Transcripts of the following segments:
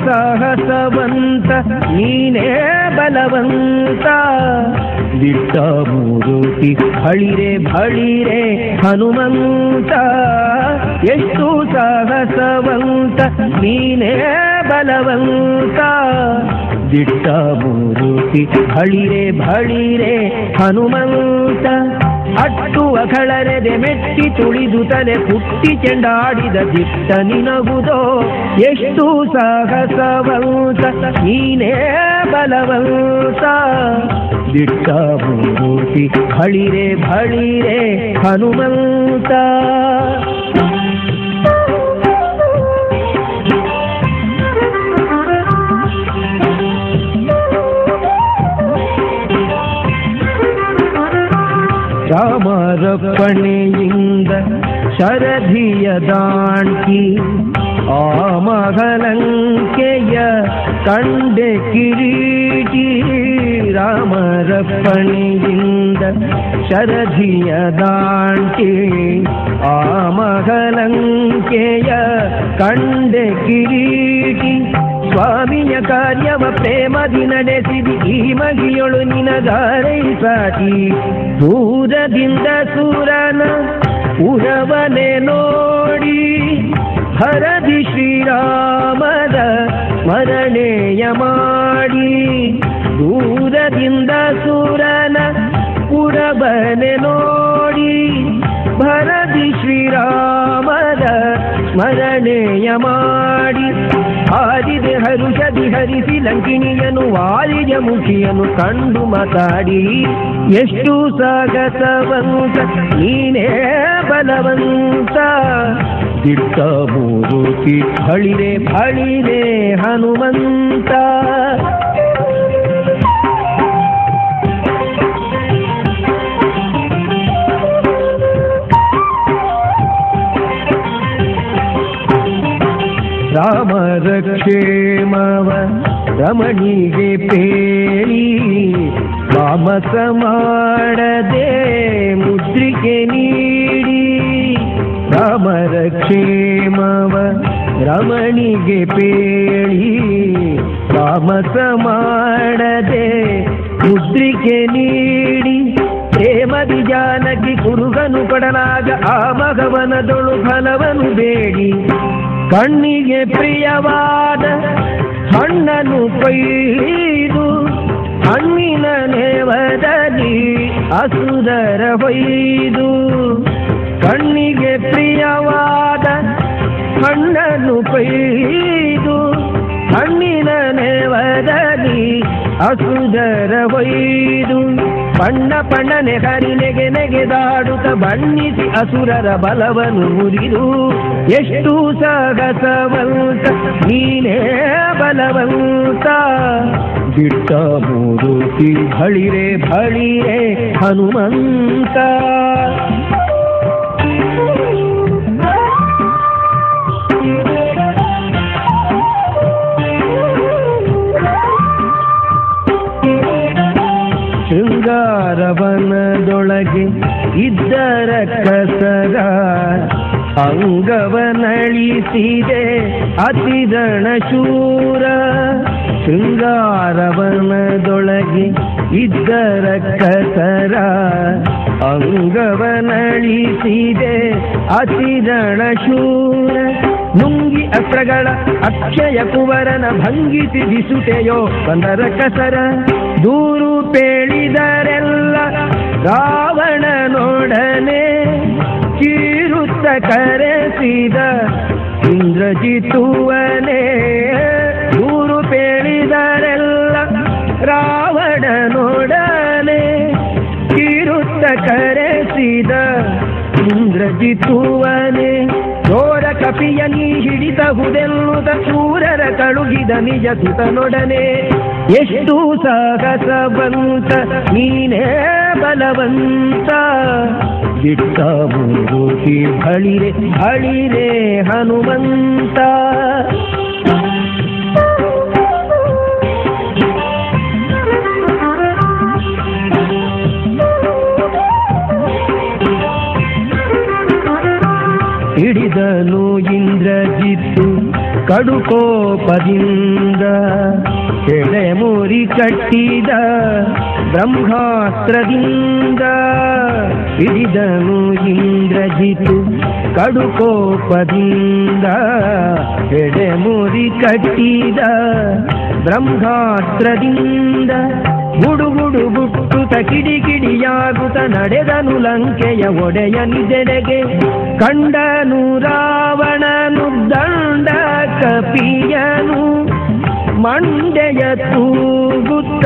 ಸಾಹಸವಂತ ನೀನೇ ಬಲವಂತ ದಿಟ್ಟ ಮೂರುತಿ ಹಳಿರೆ ಭಳಿರೆ ಹನುಮಂತ ಎಷ್ಟು ಸಾಹಸವಂತ ನೀನೇ ಬಲವಂತ ದಿಟ್ಟ ಮೂರುತಿ ಹಳಿರೆ ಭಳಿರೆ ಹನುಮಂತ ಅಟ್ಟುವ ಖಳರೆದೆ ಮೆಟ್ಟಿ ತುಳಿದು ತಲೆ ಪುಟ್ಟಿ ಚೆಂಡಾಡಿದ ದಿಟ್ಟ ನಿನಗುದೋ ಎಷ್ಟು ಸಾಹಸವಂತ ನೀನೇ ಬಲವಂತ ದಿಟ್ಟ ಮೂರ್ತಿ ಹಳಿರೆ ಭಳಿರೆ ಹನುಮಂತ ರಾಮರಪ್ಪಣೆಯಿಂದ ಶರಧಿಯ ದಾಂಟಿ ಆ ಮಗಲಂಕೆಯ ಕಂಡೆ ಕಿರೀಟಿ ರಾಮರಪ್ಪಣೆಯಿಂದ ಶರಧಿಯ ದಾಂಟಿ ಆ ಮಗಲಂಕೆಯ ಕಂಡೆ ಕಿರೀಟಿ ಸ್ವಾಮಿಯ ಕಾರ್ಯವ ಪ್ರೇಮದಿ ನಡೆಸಿದಿ ಈ ಮಗಿಯೊಳು ನಿನಗಾರೈ ಸಾಟಿ ದೂರದಿಂದ ಸೂರನ ಉರವನೆ ನೋಡಿ ಹರದಿ ಶ್ರೀರಾಮದ ಸ್ಮರಣೆಯ ಮಾಡಿ ದೂರದಿಂದ ಸೂರನ ಉರವನೆ ನೋಡಿ ಭರದಿ ಶ್ರೀರಾಮದ ಸ್ಮರಣೆಯ ಮಾಡಿ ಆದಿದೆ ಹರುಷದಿ ಹರಿಸಿ ಲಂಕಿಣಿಯನು ವಾಲಿಯ ಮುಖಿಯನು ಕಂಡು ಮಾತಾಡಿ ಎಷ್ಟು ಸಾಗಸವಂತ ನೀನೇ ಬಲವಂತ ದಿಟ್ಟ ಮೂರುತಿ ಹಳಿರೆ ಫಳಿರೆ ಹನುಮಂತ ರಾಮರ ಕ್ಷೇಮವ ರಮಣಿಗೆ ಪೇಳಿ ವಾಮಸ ಮಾಡದೆ ಮುದ್ರಿಕೆ ನೀಡಿ ರಾಮರ ಕ್ಷೇಮವ ರಮಣಿಗೆ ಪೇಳಿ ವಾಮಸ ಮಾಡದೆ ಮುದ್ರಿಕೆ ನೀಡಿ ಪ್ರೇಮದಿ ಜಾನಕಿ ಕುರುಗನು ಕೊಡಲಾಗ ಆ ಮಗವನದೊಳು ಫಲವನು ಬೇಡಿ ಕಣ್ಣಿಗೆ ಪ್ರಿಯವಾದ ಹಣ್ಣನ್ನು ಕೊಯ್ದು ಹಣ್ಣಿನ ನೇವದಲ್ಲಿ ಅಸುದರ ಹೊಯ್ದು ಕಣ್ಣಿಗೆ ಪ್ರಿಯವಾದ ಹಣ್ಣನ್ನು ಕೊಯ್ದು ಹಣ್ಣಿನ ನೇವದಲ್ಲಿ ಅಸುದರ ಒಯ್ದು ಬಣ್ಣ ಬಣ್ಣನೆ ಹರಿ ನೆಗೆ ನೆಗೆದಾಡುತ್ತ ಬಣ್ಣಿಸಿ ಅಸುರರ ಬಲವನ್ನು ಮುರಿದು ಎಷ್ಟು ಸಾಗಸವಂತ ನೀನೇ ಬಲವಂತ ದಿಟ್ಟ ಮೂರುತಿ ಭಳಿರೆ ಭಳಿರೆ ಹನುಮಂತ ಶೃಂಗಾರವನದೊಳಗೆ ಇದ್ದರ ಕಸರ ಅಂಗವನಳಿಸಿದೆ ಅತಿದಣ ಶೂರ ಶೃಂಗಾರವನದೊಳಗೆ ಇದ್ದರ ಕಸರ ಅಂಗವನಳಿಸಿದೆ ಅತಿದಣ ಶೂರ ನುಂಗಿ ಅಸ್ತ್ರಗಳ ಅಕ್ಷಯ ಕುವರನ ಭಂಗಿಸಿ ಬಿಸುಟೆಯೋ ಬಂದರ ಕಸರ ದೂರು ಪೇಳಿದರೆಲ್ಲ ರಾವಣನೊಡನೆ ಚೀರುತ್ತ ಕರೆಸಿದ ಇಂದ್ರಜಿತುವನೇ ದೂರು ಪೇಳಿದರೆಲ್ಲ ರಾವಣನೊಡನೆ ಚೀರುತ್ತ ಕರೆಸಿದ ಇಂದ್ರಜಿತುವನೇ ಘೋರ ಕಪಿಯ ನೀ ಹಿಡಿತಹುದೆನ್ನುತ್ತ ಶೂರರ ಕಳುಗಿದ ನಿಜ ಸುತನೊಡನೆ ಎಷ್ಟು ಸಾಹಸವಂತ ನೀನೇ ಬಲವಂತ ಬಿಟ್ಟ ಮೂರುತಿ ಹಳಿರೆ ಹಳಿರೆ ಹನುಮಂತ ಹಿಡಿದನು ಇಂದ್ರಜಿತ್ತು ಕಡುಕೋಪದಿಂದ ಎಳೆ ಮುರಿ ಕಟ್ಟಿದ ಬ್ರಹ್ಮಾಸ್ತ್ರದಿಂದ ಹಿಡಿದನು ಇಂದ್ರಜಿತು ಕಡುಕೋಪದಿಂದ ಎಡೆ ಮುರಿ ಕಟ್ಟಿದ ಬ್ರಹ್ಮಾಸ್ತ್ರದಿಂದ ಗುಡುಗುಡು ಬುಟ್ಟುತ ಕಿಡಿ ಕಿಡಿಯಾಗುತ್ತ ನಡೆದನು ಲಂಕೆಯ ಒಡೆಯ ನಿಜೆಡೆಗೆ ಕಂಡನು ರಾವಣನು ದಂಡ ಕಪಿಯನು ಮಂಡೆಯ ತೂಗುತ್ತ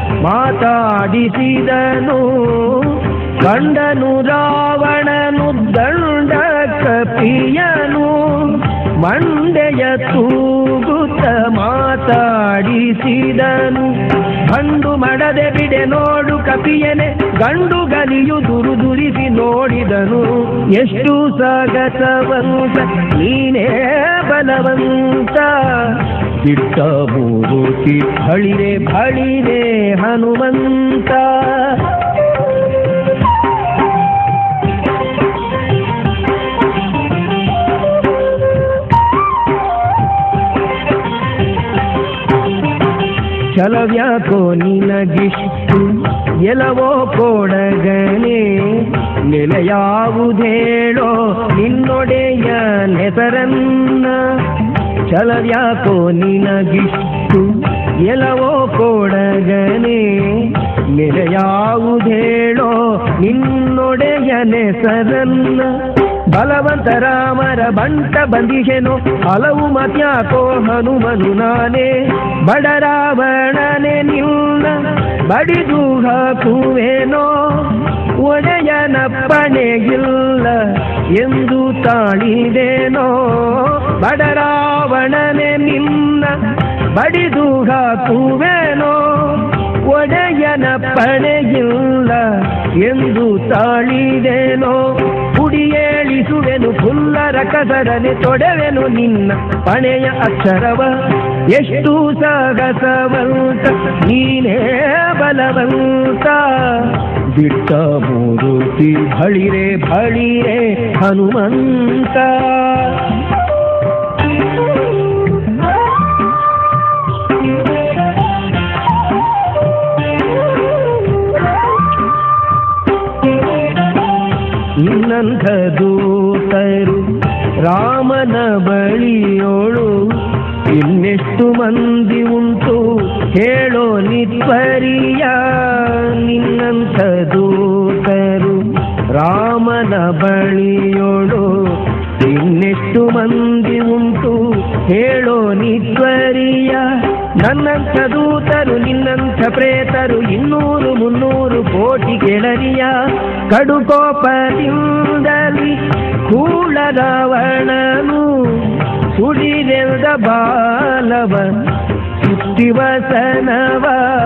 ಮಾತಾಡಿಸಿದನು ಕಂಡನು ರಾವಣನು ದಂಡ ಕಪಿಯನು ಮಂಡೆಯ ತೂಗುತ್ತ ಮಾತಾಡಿಸಿದನು ಗಂಡು ಮಡದೆ ಬಿಡೆ ನೋಡು ಕಪಿಯನೆ ಗಂಡು ಗಲಿಯು ದುರು ದುರಿಸಿ ನೋಡಿದನು ಎಷ್ಟು ಸಾಗಸವಂತ ನೀನೇ ಬಲವಂತ ಬಿಟ್ಟ ಮೂರುತಿ ಬಳಿರೆ ಬಳಿರೆ ಹನುಮಂತ ಛಲವ್ಯಾಕೋ ನಿನಗಿಷ್ಟು ಎಲವೋ ಕೋಡಗನೆ ನೆಲೆಯಾವುದೇಳೋ ನಿನ್ನೊಡೆಯ ನೆಸರನ್ನ ಛಲವ್ಯಾಕೋ ನಿನಗಿಷ್ಟು ಎಲವೋ ಕೋಡಗನೆ ನೆಲೆಯಾವುದೇಳೋ ನಿನ್ನೊಡೆಯ ನೆಸರನ್ನ ಬಲವಂತ ರಾಮರ ಬಂಟ ಬಂದಿಗೆನು ಹಲವು ಮತ್ಯಾಕೋ ಹನುಮನು ನಾನೇ ಬಡ ರಾವಣನೆ ನಿನ್ನ ಬಡಿದು ಹಾಕುವೇನೋ ಒಡೆಯನಪ್ಪಣೆಗಿಲ್ಲ ಎಂದು ತಾಳಿದೇನೋ ಬಡ ರಾವಣನೆ ನಿನ್ನ ಬಡಿದು ಹಾಕುವೇನೋ ಒಡೆಯನ ಪಣೆಯಿಲ್ಲ ಎಂದು ತಾಳಿದೇನೋ ಕುಡಿಯೇಳಿಸುವೆನು ಫುಲ್ಲರ ಕಸರನೆ ತೊಡೆವೆನು ನಿನ್ನ ಪಣೆಯ ಅಕ್ಷರವ ಎಷ್ಟು ಸಾಗಸವಂತ ನೀನೇ ಬಲವಂತ ಬಿಟ್ಟ ಮೂರುತಿ ಬಳಿರೆ ಬಳಿರೆ ಹನುಮಂತ ಇನ್ನಂಥ ದೂತರು ರಾಮನ ಬಳಿಯೋಳು ಇನ್ನೆಷ್ಟು ಮಂದಿ ಉಂಟು ಹೇಳೋ ನಿತ್ವರಿಯ ನಿನ್ನಂಥ ದೂತರು ರಾಮನ ಬಳಿಯೋಳು ಇನ್ನೆಷ್ಟು ಮಂದಿ ಉಂಟು ಹೇಳೋ ನಿತ್ವರಿಯ ನನ್ನಂಥ ದೂತರು ನಿನ್ನಂಥ ಪ್ರೇತರು ಇನ್ನೂರು ಮುನ್ನೂರು ಕೋಟಿ ಕೆಳರಿಯ ಕಡುಕೋಪದಿಂದಲಿ ಕೂಳ ರಾವಣನು ಸುಡಿದೆಲ್ದ ಬಾಲವ ಸುತ್ತಿವಸನವ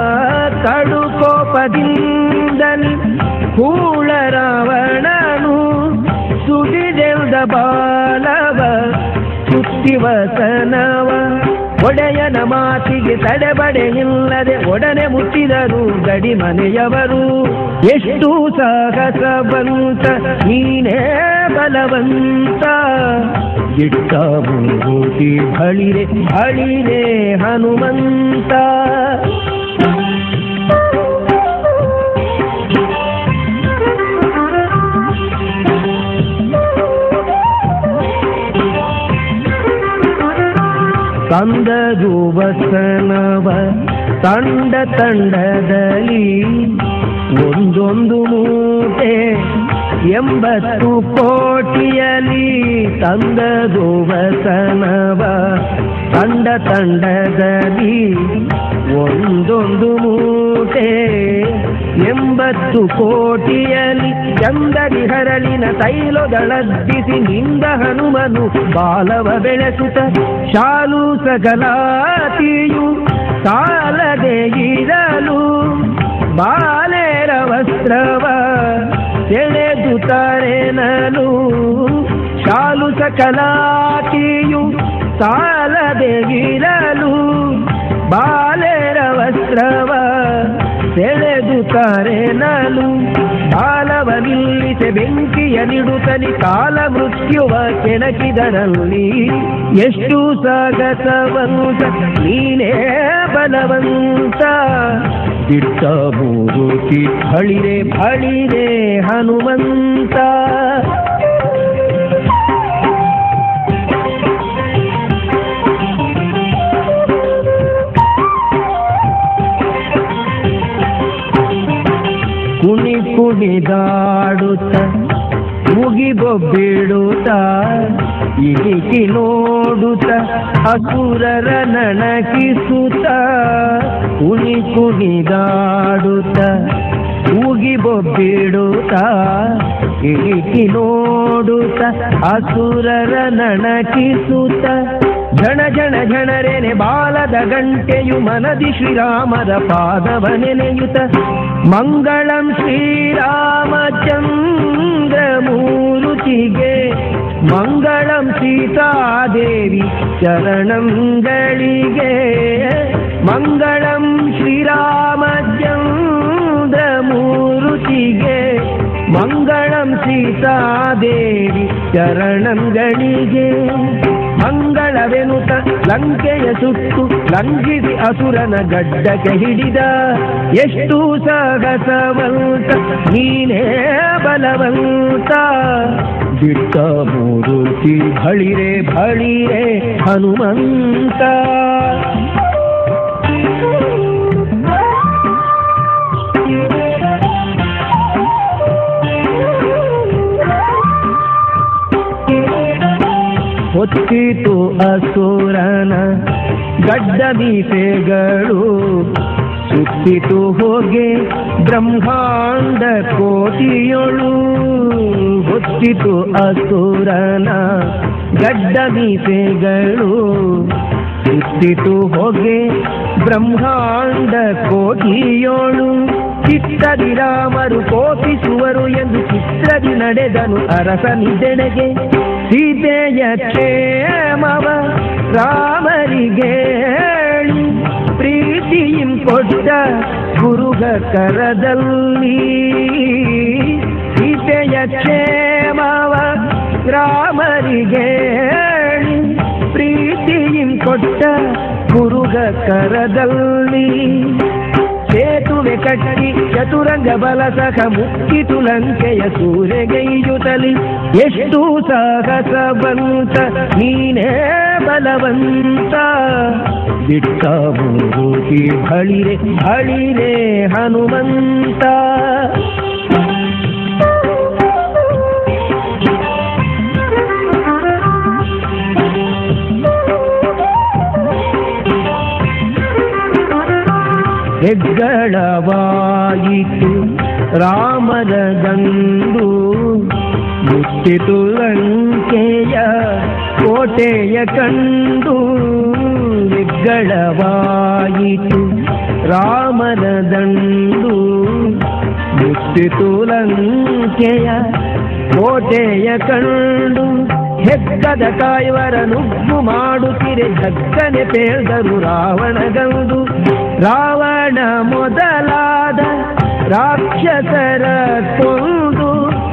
ಕಡುಕೋಪದಿಂದಲಿ ಕೂಳ ರಾವಣನು ಸುಡಿದೆಲ್ದ ಬಾಲವ ಸುತ್ತಿವಸನವ ಒಡೆಯನ ಮಾತಿಗೆ ತಡೆಬಡೆ ಇಲ್ಲದೆ ಒಡನೆ ಮುಟ್ಟಿದರು ಗಡಿ ಮನೆಯವರು ಎಷ್ಟು ಸಾಹಸ ಬಂತ ನೀನೇ ಬಲವಂತ ಇಟ್ಟ ಮೂರ್ತಿ ಬಳಿರೆ ಬಳಿರೆ ಹನುಮಂತ ತಂದದು ವಸನವ ತಂಡ ತಂಡದಲ್ಲಿ ಒಂದೊಂದು ಮೂಟೆ ಎಂಬತ್ತು ಕೋಟಿಯಲಿ ತಂದದು ವಸನವ ತಂಡ ತಂಡದಲ್ಲಿ ಒಂದೊಂದು ಮೂಟೆ ಎಂಬತ್ತು ಕೋಟಿಯಲಿ ಚಂದದಿ ಹರಳಿನ ತೈಲೊದಳದ್ದಿಸಿ ನಿಂದ ಹನುಮನು ಬಾಲವ ಬೆಳೆಸುತ್ತ ಶಾಲು ಸಗಲಾತಿಯು ಸಾಲದೆ ಇರಲು ಬಾಲೆರ ವಸ್ತ್ರವ ಸೆಳೆದು ತರೆನಲು ಶಾಲು ಸಕಲಾತಿಯು ಸಾಲದೆ ಇರಲು ಬಾಲೆರ ವಸ್ತ್ರವ ಸೆಳೆದು ನಾನು ಬಾಲವ ನಿಲ್ಲಿಸೆ ಬೆಂಕಿಯ ನಿಡುತ್ತಲಿ ಕಾಲ ಮೃತ್ಯುವ ಕೆಣಕಿದರಲ್ಲಿ ಎಷ್ಟು ಸಾಗಸವಂತ ನೀನೇ ಬಲವಂತ ದಿಟ್ಟ ಮೂರುತಿ ಹಳಿರೆ ಹಳಿರೆ ಹನುಮಂತ ಕುಣಿ ಕುಣಿದಾಡುತ್ತ ಮುಗಿಬೊಬ್ಬಿಡುತ್ತ ಇಳಿಕಿ ನೋಡುತ್ತ ಅಸುರರ ನಣಕಿಸುತ್ತ ಕುಣಿ ಕುಣಿದಾಡುತ್ತ ಮುಗಿಬೊಬ್ಬಿಡುತ್ತ ಇಳಿಕಿ ನೋಡುತ್ತ ಅಸುರರ ನಣಕಿಸುತ್ತ ಝಣ ಝಣ ಝಣರೆನೆ ಬಾಲದ ಗಂಟೆಯು ಮನದಿ ಶ್ರೀರಾಮರ ಪಾದವ ನೆನೆಯುತ್ತ ಮಂಗಳಂ ಶ್ರೀರಾಮಚಂದ್ರ ಮೂರುತಿಗೆ ಮಂಗಳಂ ಸೀತಾದೇವಿ ಚರಣಂಗಳಿಗೆ ಮಂಗಳಂ ಶ್ರೀರಾಮಚಂದ್ರ ಮೂರುತಿಗೆ ಮಂಗಳಂ ಸೀತಾದೇವಿ ಚರಣಂಗಳಿಗೆ ಮಂಗಳವೆನುತ ಲಂಕೆಯ ಸುಟ್ಟು ಲಂಘಿಸಿ ಅಸುರನ ಗಡ್ಡಕ್ಕೆ ಹಿಡಿದ ಎಷ್ಟು ಸಾಗಸವಂತ ನೀನೇ ಬಲವಂತ ದಿಟ್ಟ ಮೂರುತಿ ಬಳಿರೆ ಬಳಿರೆ ಹನುಮಂತ ಹೊತ್ತಿತು ಅಸುರನ ಗಡ್ಡ ಮೀಸೆಗಳು ಸುತ್ತಿತು ಹೋಗೆ ಬ್ರಹ್ಮಾಂಡ ಕೋಟಿಯೊಳು ಹೊತ್ತಿತು ಅಸುರನ ಗಡ್ಡ ಮೀಸೆಗಳು ಸುತ್ತಿತು ಹೋಗೆ ಬ್ರಹ್ಮಾಂಡ ಕೋಟಿಯೋಳು ಚಿತ್ತದಿ ರಾಮರು ಕೋಪಿಸುವರು ಎಂದು ಚಿತ್ರದಿ ನಡೆದನು ಅರಸನಿದೆಡೆಗೆ ಸೀತೆಯ ಕ್ಷೇಮವ ರಾಮರಿಗೆ ಹೇಳಿ ಪ್ರೀತಿಯಿಂ ಕೊಟ್ಟ ಗುರುಗ ಕರದಲ್ಲಿ ಸೀತೆಯ ಕ್ಷೇಮವ ರಾಮರಿಗೆ ಹೇಳಿ ಪ್ರೀತಿಯಿಂ ಕೊಟ್ಟ ಗುರುಗ ಕರದಲ್ಲಿ ಸೇತುವೆ ಕಟ್ಟಿ ಚತುರಂಗ ಬಲ ಸಖ ಮುಕ್ಕಿತು ಲಂಕೆಯ ಸೂರೆಗೈಯುತ್ತಲಿ ಎಷ್ಟು ಸಾಹಸ ಬಂತ ನೀನೇ ಬಲವಂತ ದಿಟ್ಟ ಮೂರುತಿ ಬಳಿರೆ ಬಳಿರೆ ಹನುಮಂತ ಹೆಗ್ಗಳವಾಯಿತು ರಾಮರ ಗಂಡು ಮುಟ್ಟಿತು ಲಂಕೆಯ ಕೋಟೆಯ ಕಂಡು ಹೆಗ್ಗಳವಾಯಿತು ರಾಮರ ದಂಡು ಮುಟ್ಟಿತು ಲಂಕೆಯ ಕೋಟೆಯ ಕಂಡು ಹೆಗ್ಗದ ಕಾಯುವರ ನುಗ್ಗು ಮಾಡುತ್ತಿರೆ ಜಗ್ಗನೆ ಪೇಳ್ದರು ರಾವಣಗಂದು ರಾವಣ ಮೊದಲಾದ ರಾಕ್ಷಸರ ಕೊಂದು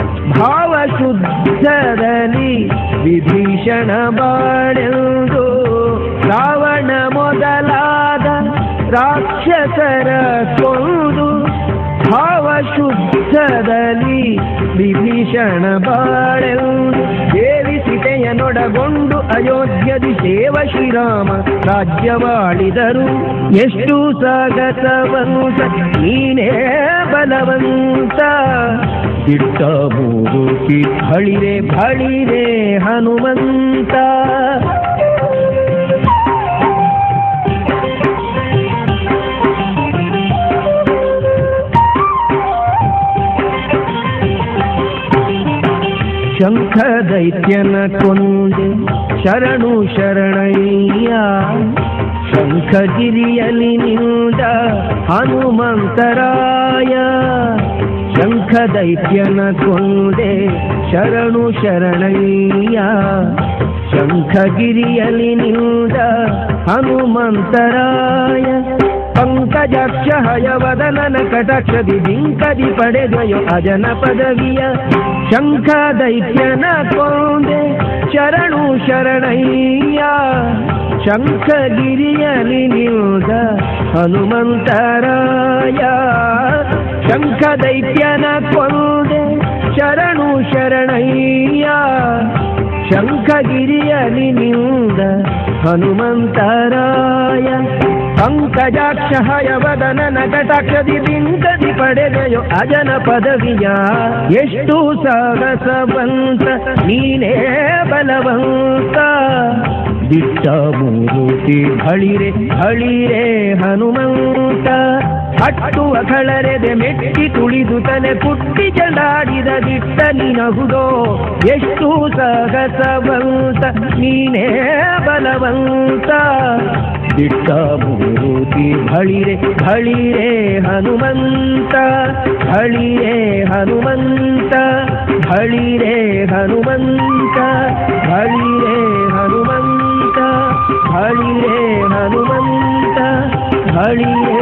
ಭಾವಶುದ್ಧರಲ್ಲಿ ವಿಭೀಷಣ ಬಾಳೆಂದು ರಾವಣ ಮೊದಲಾದ ರಾಕ್ಷಸರ ಕೊಂದು ಭಾವಶುದ್ಧದಲ್ಲಿ ವಿಭೀಷಣ ಬಾಳೆಂದು ದೇವಿ ಸೀತೆಯನೊಡಗೊಂಡು ಅಯೋಧ್ಯದಿ ಸೇವ ಶ್ರೀರಾಮ ರಾಜ್ಯವಾಳಿದರು ಎಷ್ಟು ಸಾಗಸವಂತ ನೀನೇ ಬಲವಂತ ದಿಟ್ಟ ಮೂರುತಿ ಬಳಿರೆ ಬಳಿರೆ ಹನುಮಂತ ಶಂಖ ದೈತ್ಯನ ಕೊಂದೆ ಶರಣು ಶರಣಯ್ಯ ಶಂಖಗಿರಿಯಲಿ ನಿಂದ ಹನುಮಂತರಾಯ ಶಂಖ ದೈತ್ಯನ ಕೊಂದೆ ಶರಣು ಶರಣಯ್ಯ ಶಂಖಗಿರಿಯಲಿ ನಿಂದ ಹನುಮಂತರಾಯ ಪಂಕಜಾಕ್ಷ ಹಯವದನನ ಕಟಾಕ್ಷದಿ ಬಿಂಕದಿ ಪಡೆದಯೋ ಅಜನ ಪದವಿಯ ಶಂಖ ದೈತ್ಯನ ಕೊಂದೆ ಶರಣು ಶರಣಯ್ಯ ಶಂಖಗಿರಿಯಲಿ ನಿಲ್ದ ಹನುಮಂತರಾಯ ಶಂಖ ದೈತ್ಯನ ಕೊಂದೆ ಶರಣು ಶರಣಯ್ಯ ಶಂಖಗಿರಿಯಲಿ ನಿಲ್ದ ಹನುಮಂತರಾಯ ಪಂಕಜಾಕ್ಷಹಯವದನನ ಕಟಾಕ್ಷದಿ ಬಿಂಕದಿ ಪಡೆದೆಯೋ ಅಜನ ಪದವಿಯ ಎಷ್ಟು ಸಾಹಸವಂತ ನೀನೇ ಬಲವಂತ ದಿಟ್ಟ ಮೂರುತಿ ಹಳಿರೆ ಹಳಿರೆ ಹನುಮಂತ ಅಟ್ಟು ಅಖಳರೆದೆ ಮೆಟ್ಟಿ ತುಳಿದು ತಲೆ ಪುಟ್ಟಿ ಚಂಡಾಡಿದ ದಿಟ್ಟ ನಿನಹುದೋ ಎಷ್ಟು ಸಾಹಸವಂತ ನೀನೇ ಬಲವಂತ ದಿಟ್ಟ ಮೂರುತಿ ಹಳಿರೆ ಹಳಿರೆ ಹನುಮಂತ ಹಳಿರೆ ಹನುಮಂತ ಹಳಿರೆ ಹನುಮಂತ ಹಳಿರೆ ಹನುಮಂತ ಹಳಿರೆ ಹನುಮಂತ ಹಳಿರೆ